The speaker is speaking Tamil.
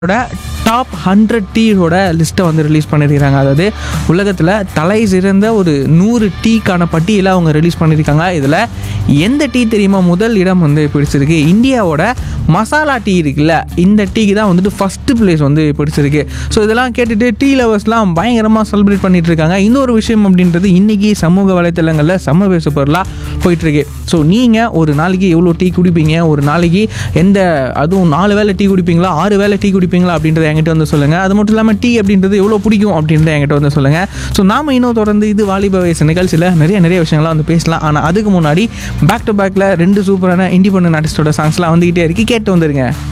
டாப் ஹண்ட்ரட் டீயோட லிஸ்ட்டை வந்து ரிலீஸ் பண்ணியிருக்காங்க அதாவது உலகத்தில் தலை சிறந்த ஒரு நூறு டீக்கான பட்டியலை அவங்க ரிலீஸ் பண்ணியிருக்காங்க இதில் எந்த டீ தெரியுமா முதல் இடம் வந்து பிடிச்சிருக்கு இந்தியாவோட மசாலா டீ இருக்குல்ல இந்த டீக்கு தான் வந்துட்டு ஃபஸ்ட்டு பிளேஸ் வந்து பிடிச்சிருக்கு ஸோ இதெல்லாம் கேட்டுட்டு டீ லவர்ஸ்லாம் பயங்கரமாக செலிப்ரேட் பண்ணிட்டு இருக்காங்க இன்னொரு விஷயம் அப்படின்றது இன்றைக்கி சமூக வலைத்தளங்களில் செம்ம பேச பொருளாக போயிட்டுருக்கு ஸோ நீங்கள் ஒரு நாளைக்கு எவ்வளோ டீ குடிப்பீங்க ஒரு நாளைக்கு எந்த அதுவும் நாலு வேளை டீ குடிப்பீங்களா ஆறு வேளை டீ குடிப்பீங்களா அப்படின்றத என்கிட்ட வந்து சொல்லுங்கள் அது மட்டும் இல்லாமல் டீ அப்படின்றது எவ்வளோ பிடிக்கும் அப்படின்றத என்கிட்ட வந்து சொல்லுங்கள் ஸோ நாம இன்னும் தொடர்ந்து இது வாலிப வயசு நிகழ்ச்சியில் நிறைய நிறைய விஷயங்கள்லாம் வந்து பேசலாம் ஆனால் அதுக்கு முன்னாடி பேக் டு பேக்கில் ரெண்டு சூப்பரான இண்டிபெண்டன்ட் ஆர்டிஸ்டோட சாங்ஸ்லாம் வந்துக்கிட்டே இருக்கு கேட்டு வந்துருங்க